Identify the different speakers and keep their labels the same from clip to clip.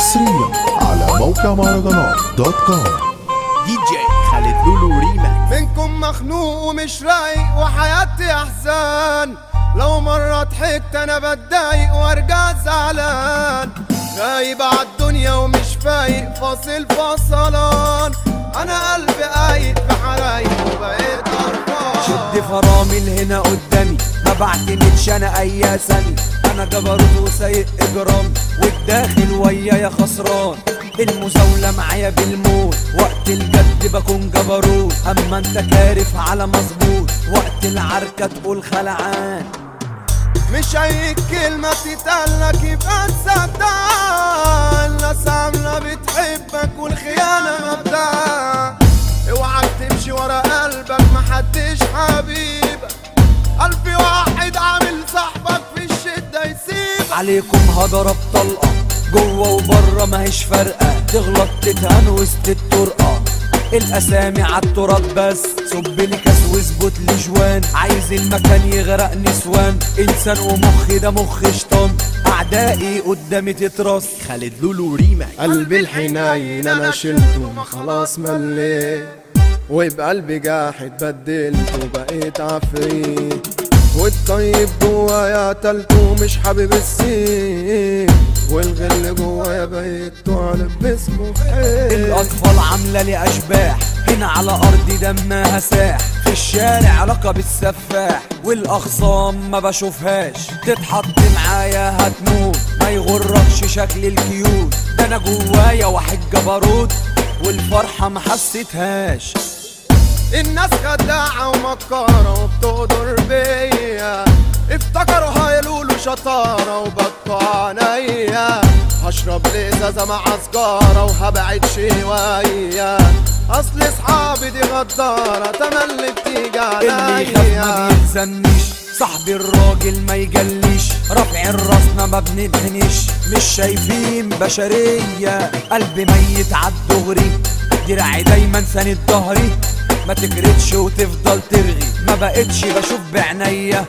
Speaker 1: حصريا على موقع مهرجانات دوت كوم
Speaker 2: دي جي خالد لولو ريماكس
Speaker 3: منكم مخنوق ومش رايق وحياتي احزان لو مرة ضحكت انا بتضايق وارجع زعلان غايب عالدنيا ومش فايق فاصل فصلان انا قلبي قايد في حرايق وبقيت قرفان
Speaker 4: شد فرامل هنا قدامي ما بعتمدش انا اي ثاني انا جبروت وسايق اجرام والداخل ويايا خسران المزاولة معايا بالموت وقت الجد بكون جبروت اما انت كارف على مظبوط وقت العركة تقول خلعان
Speaker 3: مش اي كلمة تتقالك يبقى تصدق الناس عاملة بتحبك والخيانة مبدأ اوعك تمشي ورا قلبك محدش حبيبك قلبي واحد عامل صاحبك في الشدة يسيبك
Speaker 4: عليكم هضرب طلقة جوه وبره ماهيش فارقة تغلط تتهان وسط الطرقة الأسامي عالتراب بس صب لي كاس واظبط لي جوان عايز المكان يغرق نسوان إنسان ومخي ده مخ شيطان أعدائي قدامي تترص
Speaker 2: خالد لولو ريماكس
Speaker 3: قلبي الحنين انا شلته ما خلاص مليت وبقلبي جاحد بدلت وبقيت عفريت والطيب جوايا قتلته مش حابب السين والغل جوايا بقيت تعلب باسمه حيل
Speaker 4: الأطفال عاملة لي أشباح هنا على أرضي دمها ساح في الشارع علاقة بالسفاح والأخصام ما بشوفهاش تتحط معايا هتموت ما يغركش شكل الكيوت ده أنا جوايا واحد جبروت والفرحة ما حسيتهاش
Speaker 3: الناس خداعة ومكارة وبتقدر بيا افتكروا هيقولوا شطارة وبطوا عينيا هشرب لزازة مع سجارة وهبعد شوية اصل اصحابي دي غدارة تملي بتيجي
Speaker 4: اللي يخاف ما
Speaker 3: عليا
Speaker 4: بيلزمنيش صاحبي الراجل ما يجليش رافع الراسنا ما بندهنش مش شايفين بشرية قلبي ميت عالدغري دراعي دايما ساند ظهري ما تكردش وتفضل ترغي ما بقتش بشوف بعينيا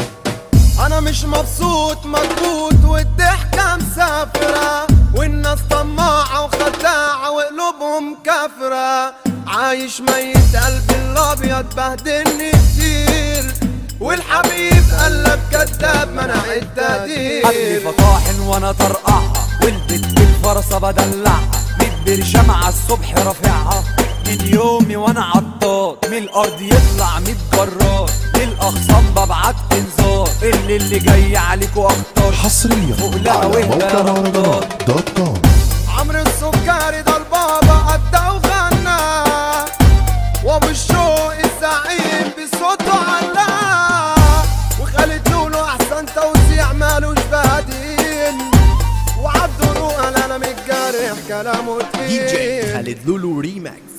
Speaker 3: انا مش مبسوط مكبوت والضحكة مسافرة والناس طماعة وخداعة وقلوبهم كافرة عايش ميت قلبي الابيض بهدلني كتير والحبيب قلب كذاب منع
Speaker 4: قلبي
Speaker 3: التقدير
Speaker 4: فطاحن وانا طرقعها والبت بالفرصة بدلعها ميت برشام على الصبح رافعها من يومي وانا عطار من الارض يطلع ميت جرار للاخصام ببعت انذار اللي اللي جاي عليكوا اخطر
Speaker 1: حصريا
Speaker 4: فوق لا
Speaker 1: على
Speaker 4: وهدى
Speaker 1: موقع
Speaker 4: رمضان.
Speaker 1: مهرجانات دوت كوم
Speaker 3: عمرو السكري ده البابا أدى وغنى وابو الشوق الزعيم بصوته علا وخالد لولو احسن توزيع مالوش بديل وعبد الروق انا متجرح كلامه
Speaker 2: دي جي
Speaker 3: تقيل
Speaker 2: خالد لولو ريماكس